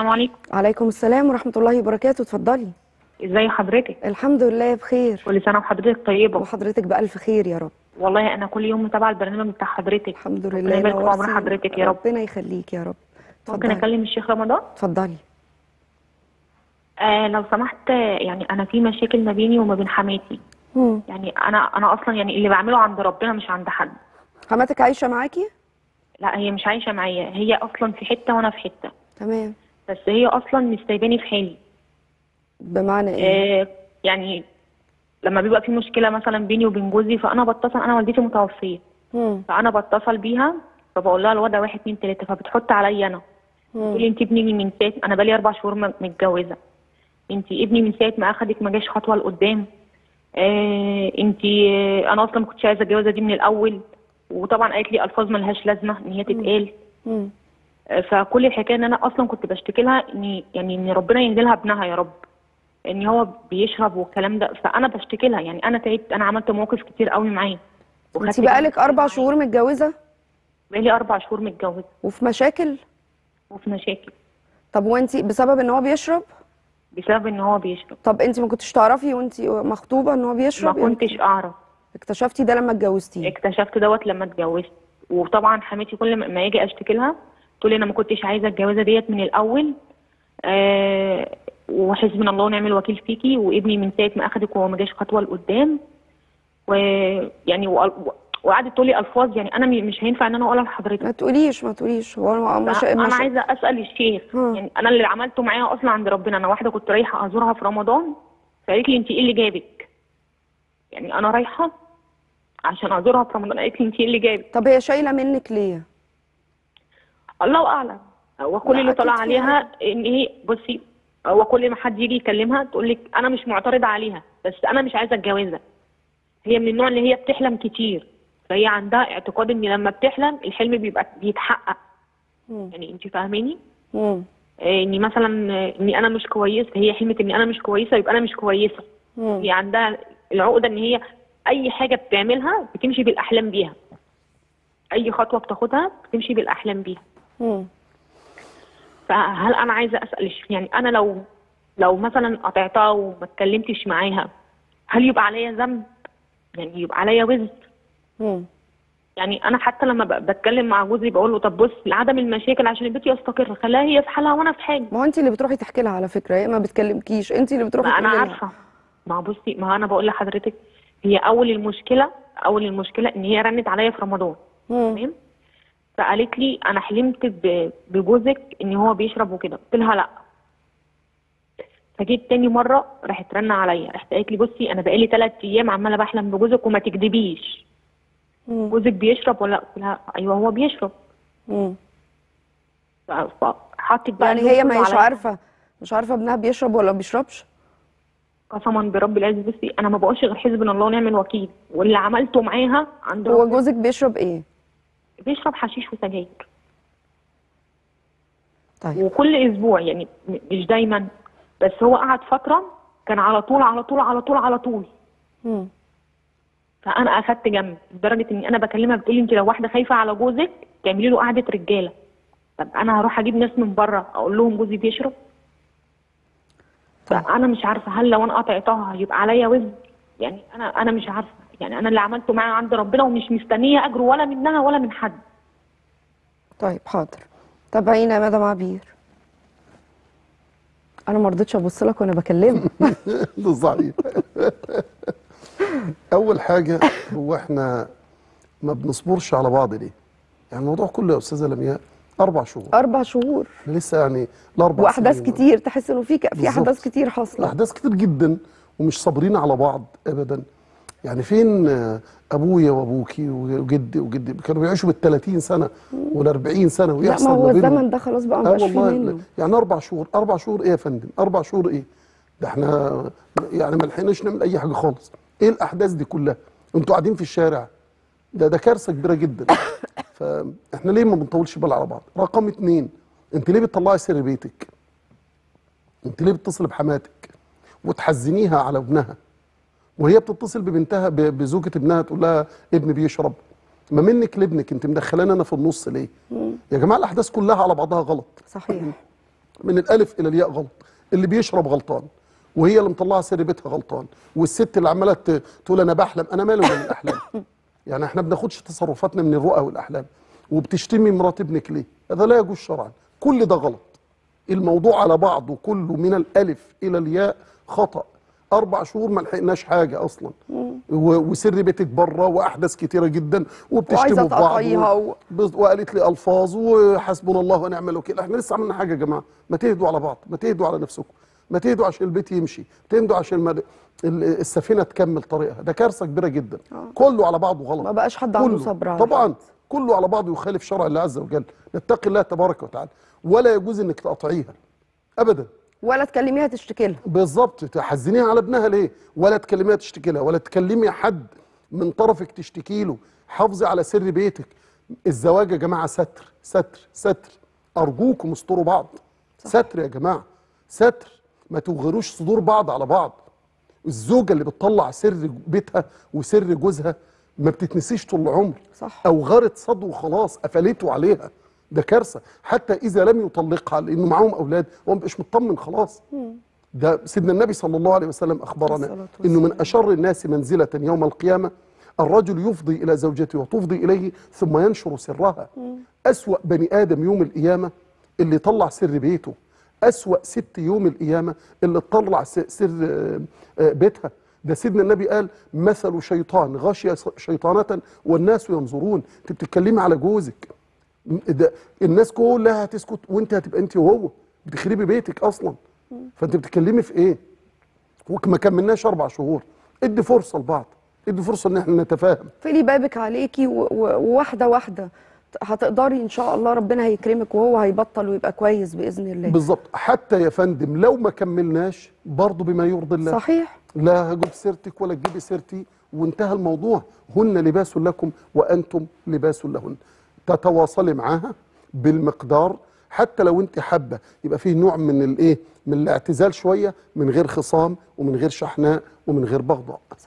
السلام عليكم عليكم السلام ورحمة الله وبركاته اتفضلي ازي حضرتك الحمد لله بخير كل سنه وحضرتك طيبه وحضرتك بألف خير يا رب والله انا كل يوم متابعه البرنامج بتاع حضرتك الحمد ربنا لله يبارك في عمر نورتي. حضرتك يا رب ربنا يخليك يا رب ممكن اتفضلي اكلم الشيخ رمضان اتفضلي آه لو سمحت آه، يعني انا في مشاكل ما بيني وما بين حماتي مم. يعني انا انا اصلا يعني اللي بعمله عند ربنا مش عند حد حماتك عايشة معاكي لا هي مش عايشه معايا هي اصلا في حته وانا في حته تمام بس هي اصلا مش سايباني في حالي بمعنى ايه آه يعني لما بيبقى في مشكله مثلا بيني وبين جوزي فانا بتصل انا والدتي متوفيه مم. فانا بتصل بيها فبقول لها الوضع واحد اتنين تلاته فبتحط عليا انا تقول لي انت ابني من ساعه انا بقالي اربع شهور م- متجوزه انت ابني من ساعه ما اخدك ما جاش خطوه لقدام آه انت آه انا اصلا ما كنتش عايزه الجوازه دي من الاول وطبعا قالت لي الفاظ ملهاش لازمه ان هي تتقال مم. آه فكل الحكايه ان انا اصلا كنت بشتكي لها ان يعني ان ربنا ينزلها ابنها يا رب ان هو بيشرب والكلام ده فانا بشتكي لها يعني انا تعبت انا عملت مواقف كتير قوي معاه انت وخدت بقالك بالي أربع معاه. شهور متجوزة بقالي اربع شهور متجوزه وفي مشاكل وفي مشاكل طب وانت بسبب ان هو بيشرب بسبب ان هو بيشرب طب انت ما كنتش تعرفي وانت مخطوبة ان هو ما بيشرب يعني كنتش اعرف اكتشفتي ده لما اتجوزتيه اكتشفت دوت لما اتجوزت وطبعا حماتي كل ما- ما اجي اشتكي لها تقول لي انا ما كنتش عايزه الجوازه ديت من الاول آه وحسبنا الله ونعم الوكيل فيكي وابني من ساعه ما اخدك وهو ما جاش خطوه لقدام ويعني وقل- وقعدت تقول لي الفاظ يعني انا م- مش هينفع ان انا اقولها لحضرتك ما تقوليش ما تقوليش هو مش انا مش عايزه اسال الشيخ ها. يعني انا اللي عملته معاها اصلا عند ربنا انا واحده كنت رايحه ازورها في رمضان فقالت لي انت ايه اللي جابك يعني انا رايحه عشان ازورها في رمضان قالت لي انت ايه اللي جابك طب هي شايلة منك ليه الله اعلم هو كل لا، اللي أكيد طلع في عليها ان هي بصي هو كل ما حد يجي يكلمها تقول لك انا مش معترضه عليها بس انا مش عايزه اتجوزها هي من النوع اللي هي بتحلم كتير فهي عندها اعتقاد ان لما بتحلم الحلم بيبقى بيتحقق مم. يعني انت فاهماني مم. آه، اني مثلا آه، اني انا مش كويسه هي حلمت اني انا مش كويسه يبقى انا مش كويسه مم. هي عندها العقده ان هي اي حاجه بتعملها بتمشي بالاحلام بيها اي خطوه بتاخدها بتمشي بالاحلام بيها مم. فهل انا عايزه اسال الشيخ يعني انا لو لو مثلا قطعتها وما اتكلمتش معاها هل يبقى عليا ذنب يعني يبقى عليا وزر مم. يعني انا حتى لما ب- بتكلم مع جوزي بقول له طب بص لعدم المشاكل عشان البيت يستقر خليها هي في حالها وانا في حالي ما هو انت اللي بتروحي تحكي لها على فكره هي ما بتكلمكيش انت اللي بتروحي ما انا تقولي لها عارفه ما هو بصي ما انا بقول لحضرتك هي اول المشكله اول المشكله ان هي رنت عليا في رمضان مم. تمام فقالت لي انا حلمت ب- بجوزك ان هو بيشرب وكده قلت لها لا فجيت تاني مره راحت رن عليا راحت قالت لي بصي انا بقالي ثلاث ايام عماله بحلم بجوزك وما تكذبيش مم. جوزك بيشرب ولا لا قلت لها ايوه هو بيشرب مم. ف- فحطت بقى يعني اللوم هي كله ما هيش عليا. عارفه مش عارفه ابنها بيشرب ولا ما بيشربش قسما برب العز بصي انا ما بقولش غير حسبنا الله ونعم الوكيل واللي عملته معاها عند هو ربنا جوزك بيشرب ايه بيشرب حشيش وسجاير طيب وكل اسبوع يعني م- مش دايما بس هو قعد فتره كان على طول على طول على طول على طول مم. فانا اخدت جنب لدرجه ان انا بكلمها بتقول لي انت لو واحده خايفه على جوزك تعملي له قعده رجاله طب انا هروح اجيب ناس من بره اقول لهم جوزي بيشرب طيب. فانا مش عارفه هل لو انا قطعتها هيبقى عليا وزن يعني انا انا مش عارفه يعني انا اللي عملته معاها عند ربنا ومش مستنيه اجر ولا منها ولا من حد طيب حاضر تابعينا يا مدام عبير انا ما رضيتش ابص لك وانا بكلمك ده صحيح اول حاجه هو احنا ما بنصبرش على بعض ليه يعني الموضوع كله يا استاذه لمياء اربع شهور اربع شهور احنا لسه يعني الاربع واحداث سنين. كتير تحس انه في ك- في بالظبط. احداث كتير حاصله احداث كتير جدا ومش صابرين على بعض ابدا يعني فين آه، ابويا وابوكي وجدي وجدي كانوا بيعيشوا بال 30 سنه وال 40 سنه لا ويحصل ما هو ما بينهم الزمن ده خلاص بقى اه مبقاش فيه والله منه لا. يعني اربع شهور اربع شهور ايه يا فندم اربع شهور ايه ده احنا يعني ما لحقناش نعمل اي حاجه خالص ايه الاحداث دي كلها انتوا قاعدين في الشارع ده ده كارثه كبيره جدا فاحنا ليه ما بنطولش بال على بعض رقم اتنين انت ليه بتطلعي سر بيتك انت ليه بتتصل بحماتك وتحزنيها على ابنها وهي بتتصل ببنتها ب- بزوجة ابنها تقول لها ابني بيشرب ما منك لابنك انت مدخلاني انا في النص ليه يا جماعه الاحداث كلها على بعضها غلط صحيح من الالف الى الياء غلط اللي بيشرب غلطان وهي اللي مطلعه سر بيتها غلطان والست اللي عماله ت- تقول انا بحلم انا مالي ولا الاحلام يعني احنا بناخدش تصرفاتنا من الرؤى والاحلام وبتشتمي مرات ابنك ليه هذا لا يجوز شرعا كل ده غلط الموضوع على بعضه كله من الالف الى الياء خطا اربع شهور ما لحقناش حاجه اصلا و- وسر بيتك بره واحداث كتيره جدا وبتشتموا وعايزة في بعض تقاطعيها و- بز- وقالت لي الفاظ وحسبنا الله ونعم الوكيل احنا لسه عملنا حاجه يا جماعه ما تهدوا على بعض ما تهدوا على نفسكم ما تهدوا عشان البيت يمشي تهدوا عشان المد... ال- السفينه تكمل طريقها ده كارثه كبيره جدا كله على بعضه غلط ما بقاش حد عنده كله. صبر على طبعا حد. كله على بعضه يخالف شرع الله عز وجل نتقي الله تبارك وتعالى ولا يجوز انك تقاطعيها ابدا ولا تكلميها تشتكي لها بالظبط تحزنيها على ابنها ليه ولا تكلميها تشتكي لها ولا تكلمي حد من طرفك تشتكي له حافظي على سر بيتك الزواج يا جماعه ستر ستر ستر ارجوكم استروا بعض ستر يا جماعه ستر ما توغروش صدور بعض على بعض الزوجه اللي بتطلع سر بيتها وسر جوزها ما بتتنسيش طول العمر صح. او غارت صدره خلاص قفلته عليها ده كارثه حتى اذا لم يطلقها لانه معاهم اولاد هو مبقاش مطمن خلاص ده سيدنا النبي صلى الله عليه وسلم اخبرنا الصلاة انه من والسلام. اشر الناس منزله يوم القيامه الرجل يفضي الى زوجته وتفضي اليه ثم ينشر سرها اسوا بني ادم يوم القيامه اللي يطلع سر بيته اسوا ست يوم القيامه اللي تطلع س- سر آه، آه، بيتها ده سيدنا النبي قال مثل شيطان غشي شيطانه والناس ينظرون انت بتتكلمي على جوزك ده الناس كلها هتسكت وانت هتبقى انت وهو بتخربي بيتك اصلا فانت بتتكلمي في ايه وما كملناش اربع شهور ادي فرصه لبعض ادي فرصه ان احنا نتفاهم اقفلي بابك عليكي و- و- وواحده واحده هتقدري ان شاء الله ربنا هيكرمك وهو هيبطل ويبقى كويس باذن الله بالظبط حتى يا فندم لو ما كملناش برضه بما يرضي الله صحيح لا هجيب سيرتك ولا تجيبي سيرتي وانتهى الموضوع هن لباس لكم وانتم لباس لهن تتواصلي معاها بالمقدار حتى لو انت حابه يبقى فيه نوع من الايه من الاعتزال شويه من غير خصام ومن غير شحناء ومن غير بغضاء